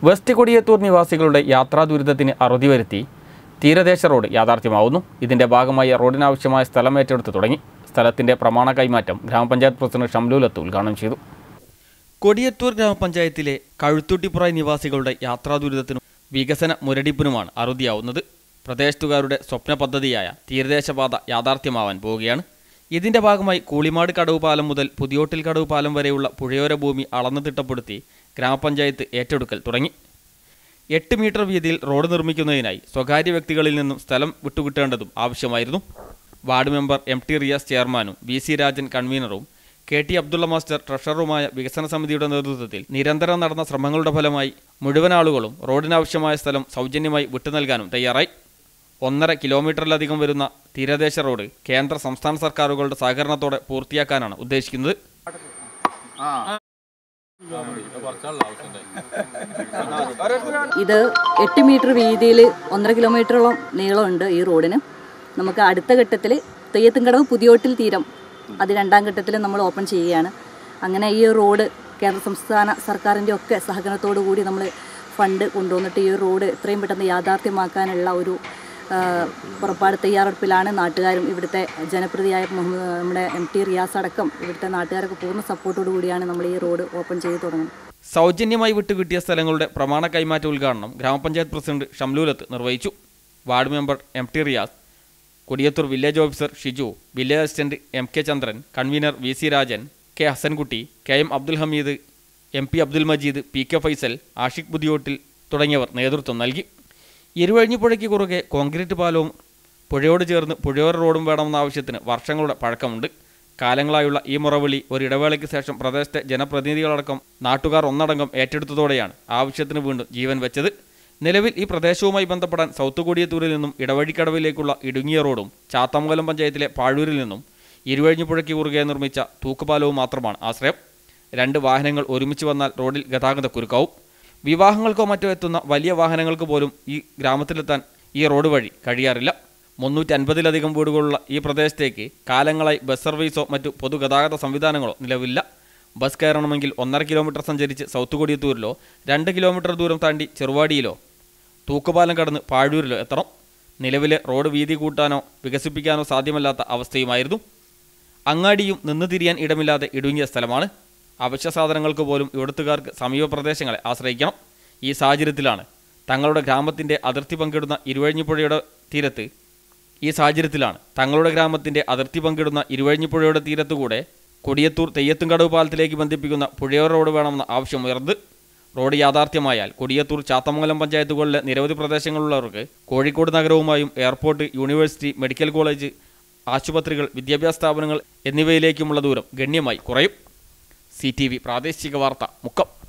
west Kodiyathur നിവാസികളുടെ യാത്രാ ദുരിതത്തിന് അറുതി വരുത്തി തീരദേശ റോഡ് യാഥാർത്ഥ്യമാവുന്നു ഇതിന്റെ ഭാഗമായി റോഡിനാവശ്യമായ സ്ഥലം ഏറ്റെടുത്ത് തുടങ്ങി സ്ഥലത്തിന്റെ പ്രമാണ കൈമാറ്റം ഗ്രാമപഞ്ചായത്ത് പ്രസിഡന്റ് ഷംലൂലത്ത് ഉദ്ഘാടനം ചെയ്തു കൊടിയത്തൂർ ഗ്രാമപഞ്ചായത്തിലെ കഴുത്തുട്ടിപ്പുറ നിവാസികളുടെ യാത്രാ ദുരിതത്തിനും വികസന മുരടിപ്പിനുമാണ് അറുതിയാവുന്നത് പ്രദേശത്തുകാരുടെ സ്വപ്ന പദ്ധതിയായ തീരദേശപാത യാഥാർത്ഥ്യമാവാൻ പോവുകയാണ് ഇതിന്റെ ഭാഗമായി കൂളിമാട് കടവ് പാലം മുതൽ പുതിയോട്ടിൽ കടവ് പാലം വരെയുള്ള പുഴയോര ഭൂമി അളന്നു തിട്ടപ്പെടുത്തി ഗ്രാമപഞ്ചായത്ത് ഏറ്റെടുക്കൽ തുടങ്ങി എട്ട് മീറ്റർ വീതിയിൽ റോഡ് നിർമ്മിക്കുന്നതിനായി സ്വകാര്യ വ്യക്തികളിൽ നിന്നും സ്ഥലം വിട്ടുകിട്ടേണ്ടതും ആവശ്യമായിരുന്നു ward member M T Riyas ചെയർമാനും വി സി രാജൻ കൺവീനറും കെ ടി അബ്ദുള്ള മാസ്റ്റർ ട്രഷററുമായ വികസന സമിതിയുടെ നേതൃത്വത്തിൽ നിരന്തരം നടന്ന ശ്രമങ്ങളുടെ ഫലമായി മുഴുവൻ ആളുകളും റോഡിനാവശ്യമായ സ്ഥലം സൗജന്യമായി വിട്ടുനൽകാനും തയ്യാറായി ഒന്നര കിലോമീറ്ററിലധികം വരുന്ന തീരദേശ റോഡ് കേന്ദ്ര സംസ്ഥാന സർക്കാരുകളുടെ സഹകരണത്തോടെ പൂർത്തിയാക്കാനാണ് ഉദ്ദേശിക്കുന്നത് ഇത് എട്ട് മീറ്റർ വീതിയിൽ ഒന്നര കിലോമീറ്ററോളം നീളമുണ്ട് ഈ റോഡിന് നമുക്ക് അടുത്ത ഘട്ടത്തിൽ തെയ്യത്തുംകടവ് പുതിയോട്ടിൽ തീരം അത് രണ്ടാം ഘട്ടത്തിൽ നമ്മൾ ഓപ്പൺ ചെയ്യുകയാണ് അങ്ങനെ ഈ റോഡ് കേന്ദ്ര സംസ്ഥാന സർക്കാരിൻ്റെ ഒക്കെ സഹകരണത്തോടു കൂടി നമ്മൾ ഫണ്ട് കൊണ്ടുവന്നിട്ട് ഈ റോഡ് എത്രയും പെട്ടെന്ന് യാഥാർത്ഥ്യമാക്കാനുള്ള ഒരു ആ, പുറപ്പാട് തയ്യാറെടുപ്പിലാണ് നാട്ടുകാരും ഇവിടുത്തെ ജനപ്രതിയായ മുഹമ്മദ് നമ്മുടെ എം ടി റിയാസ് അടക്കം ഇവിടുത്തെ നാട്ടുകാരൊക്കെ പൂർണ്ണ സപ്പോർട്ടോടു കൂടിയാണ് നമ്മൾ ഈ റോഡ് ഓപ്പൺ ചെയ്ത് തുടങ്ങുന്നത് സൗജന്യമായി വിട്ടുകിട്ടിയ സ്ഥലങ്ങളുടെ പ്രമാണ കൈമാറ്റ ഉദ്ഘാടനം ഗ്രാമപഞ്ചായത്ത് പ്രസിഡന്റ് ഷംലൂലത്ത് നിർവഹിച്ചു ward member M T Riyas Kodiyathur village officer Shiju village assistant M K Chandran convener V C Rajan K Hasankutty K M Abdul Hameed M P Abdul Majeed P K Faisal Ashiq Budiyottil തുടങ്ങിയവർ നേതൃത്വം നൽകി ഇരുവഴിഞ്ഞിപ്പുഴയ്ക്ക് കുറുകെ കോൺക്രീറ്റ് പാലവും പുഴയോട് ചേർന്ന് പുഴയോര റോഡും വേണമെന്ന ആവശ്യത്തിന് വർഷങ്ങളുടെ പഴക്കമുണ്ട് കാലങ്ങളായുള്ള ഈ മുറവിളി ഒരു ഇടവേളയ്ക്ക് ശേഷം പ്രദേശത്തെ ജനപ്രതിനിധികളടക്കം നാട്ടുകാർ ഒന്നടങ്കം ഏറ്റെടുത്തതോടെയാണ് ആവശ്യത്തിന് വീണ്ടും ജീവൻ വെച്ചത് നിലവിൽ ഈ പ്രദേശവുമായി ബന്ധപ്പെടാൻ സൗത്ത് കൊടിയത്തൂരിൽ നിന്നും ഇടവഴിക്കടവിലേക്കുള്ള ഇടുങ്ങിയ റോഡും ചാത്തമംഗലം പഞ്ചായത്തിലെ പാഴൂരിൽ നിന്നും ഇരുവഴിഞ്ഞിപ്പുഴയ്ക്ക് കുറുകെ നിർമ്മിച്ച തൂക്കുപാലവും മാത്രമാണ് ആശ്രയം രണ്ട് വാഹനങ്ങൾ ഒരുമിച്ച് വന്നാൽ റോഡിൽ ഗതാഗത കുരുക്കാവും വിവാഹങ്ങൾക്കോ മറ്റോ എത്തുന്ന വലിയ വാഹനങ്ങൾക്ക് പോലും ഈ ഗ്രാമത്തിലെത്താൻ ഈ റോഡ് വഴി കഴിയാറില്ല മുന്നൂറ്റി അൻപതിലധികം വീടുകളുള്ള ഈ പ്രദേശത്തേക്ക് കാലങ്ങളായി ബസ് സർവീസോ മറ്റു പൊതുഗതാഗത സംവിധാനങ്ങളോ നിലവില്ല ബസ് കയറണമെങ്കിൽ ഒന്നര കിലോമീറ്റർ സഞ്ചരിച്ച് സൗത്ത് കൊടിയത്തൂരിലോ രണ്ട് കിലോമീറ്റർ ദൂരം താണ്ടി ചെറുവാടിയിലോ തൂക്കുപാലം കടന്ന് പാഴൂരിലോ എത്തണം നിലവിലെ റോഡ് വീതി കൂട്ടാനോ വികസിപ്പിക്കാനോ സാധ്യമല്ലാത്ത അവസ്ഥയുമായിരുന്നു അങ്ങാടിയും നിന്ന് തിരിയാൻ ഇടമില്ലാതെ ഇടുങ്ങിയ സ്ഥലമാണ് അവശ്യ സാധനങ്ങൾക്ക് പോലും ഇവിടുത്തുകാർക്ക് സമീപ പ്രദേശങ്ങളെ ആശ്രയിക്കണം ഈ സാഹചര്യത്തിലാണ് തങ്ങളുടെ ഗ്രാമത്തിൻ്റെ അതിർത്തി പങ്കിടുന്ന ഇരുവഴിഞ്ഞിപ്പുഴയുടെ തീരത്ത് ഈ സാഹചര്യത്തിലാണ് തങ്ങളുടെ ഗ്രാമത്തിൻ്റെ അതിർത്തി പങ്കിടുന്ന ഇരുവഴിഞ്ഞിപ്പുഴയുടെ തീരത്തുകൂടെ കൊടിയത്തൂർ തെയ്യത്തുംകടവ് പാലത്തിലേക്ക് ബന്ധിപ്പിക്കുന്ന പുഴയോര റോഡ് വേണമെന്ന ആവശ്യമുയർന്നത് റോഡ് യാഥാർത്ഥ്യമായാൽ കൊടിയത്തൂർ ചാത്തമംഗലം പഞ്ചായത്തുകളിലെ നിരവധി പ്രദേശങ്ങളിലുള്ളവർക്ക് കോഴിക്കോട് നഗരവുമായും എയർപോർട്ട് യൂണിവേഴ്സിറ്റി മെഡിക്കൽ കോളേജ് ആശുപത്രികൾ വിദ്യാഭ്യാസ സ്ഥാപനങ്ങൾ എന്നിവയിലേക്കുമുള്ള ദൂരം ഗണ്യമായി കുറയും സി ടി വി പ്രാദേശിക വാർത്ത മുക്കം